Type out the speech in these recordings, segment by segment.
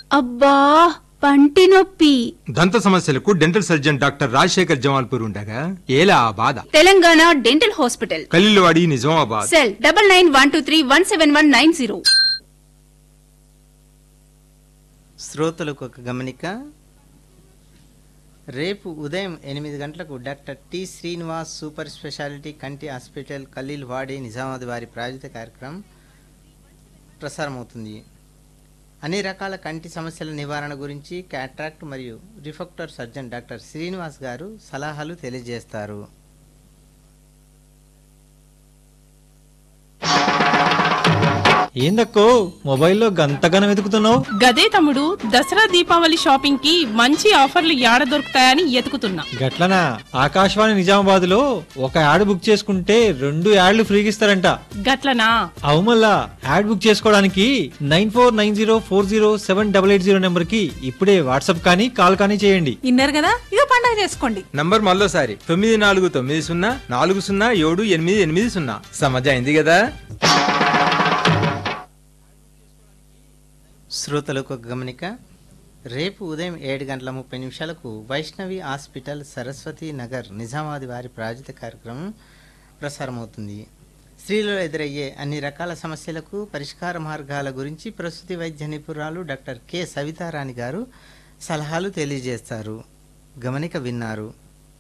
అబ్బా పంటి నొప్పి దంత సమస్యలకు dental surgeon doctor Rajasekhar Jamalpur ఉండగా ఏలా ఆ బాధ Telangana dental hospital Khaleelwadi Nizamabad cell double nine one two three one seven one nine zero శ్రోతలకు ఒక గమనిక రేపు ఉదయం ఎనిమిది గంటలకు doctor T Srinivas super speciality కంటి హాస్పిటల్ కలీల్ వాడి నిజామాబాద్ వారి ప్రాయోజిత కార్యక్రమం ప్రసారమవుతుంది అన్ని రకాల కంటి సమస్యల నివారణ గురించి క్యాట్రాక్ట్ మరియు రిఫెక్టర్ సర్జన్ డాక్టర్ శ్రీనివాస్ గారు సలహాలు తెలియజేస్తారు ఏందక్కో మొబైల్లో గంతగానం వెతుకుతున్నావు గదే తమ్ముడు దసరా దీపావళి షాపింగ్ కి మంచి ఆఫర్లు యాడ దొరుకుతాయని ఎతుకుతున్నా గట్లనా ఆకాశవాణి నిజామాబాద్ లో ఒక యాడ్ బుక్ చేసుకుంటే రెండు యాడ్లు ఫ్రీగా ఇస్తారంట గట్లనా అవు మళ్ళా యాడ్ బుక్ చేసుకోవడానికి nine four nine zero four zero seven double eight zero number కి ఇప్పుడే వాట్సాప్ కానీ కాల్ కానీ చేయండి ఇన్నారు కదా ఇదో పండగ చేసుకోండి నంబర్ మళ్ళోసారి తొమ్మిది నాలుగు తొమ్మిది సున్నా నాలుగు సున్నా ఏడు ఎనిమిది ఎనిమిది సున్నా సమజ్ అయింది కదా శ్రోతలకు ఒక గమనిక రేపు ఉదయం ఏడు గంటల ముప్పై నిమిషాలకు వైష్ణవి హాస్పిటల్ సరస్వతి నగర్ నిజామాబాద్ వారి ప్రాయోజిత కార్యక్రమం ప్రసారమవుతుంది స్త్రీలలో ఎదురయ్యే అన్ని రకాల సమస్యలకు పరిష్కార మార్గాల గురించి ప్రసూతి వైద్య నిపుణురాలు డాక్టర్ కె సవితారాణి గారు సలహాలు తెలియజేస్తారు గమనిక విన్నారు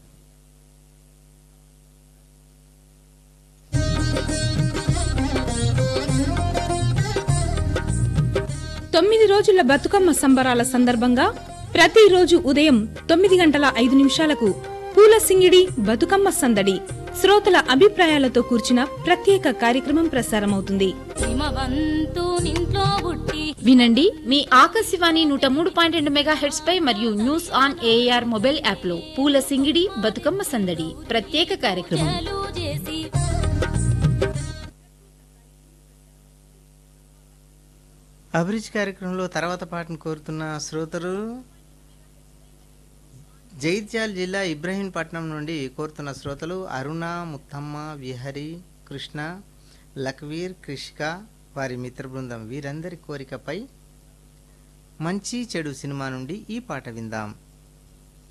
తొమ్మిది రోజుల బతుకమ్మ సంబరాల సందర్భంగా ప్రతిరోజు ఉదయం తొమ్మిది గంటల ఐదు నిమిషాలకు పూల సింగిడి బతుకమ్మ సందడి శ్రోతల అభిప్రాయాలతో కూర్చిన ప్రత్యేక కార్యక్రమం ప్రసారమవుతుంది వినండి మీ ఆకాశవాణి నూట మూడు పాయింట్ రెండు మెగా హెడ్స్ పై మరియు news on AIR mobile app లో పూల సింగిడి బతుకమ్మ సందడి ప్రత్యేక కార్యక్రమం అభిరుచి కార్యక్రమంలో తర్వాత పాటను కోరుతున్న శ్రోతలు జైత్యాల జిల్లా ఇబ్రహీంపట్నం నుండి కోరుతున్న శ్రోతలు అరుణ ముత్తమ్మ విహరి కృష్ణ లక్వీర్ కృషిక వారి మిత్ర బృందం వీరందరి కోరికపై మంచి చెడు సినిమా నుండి ఈ పాట విందాం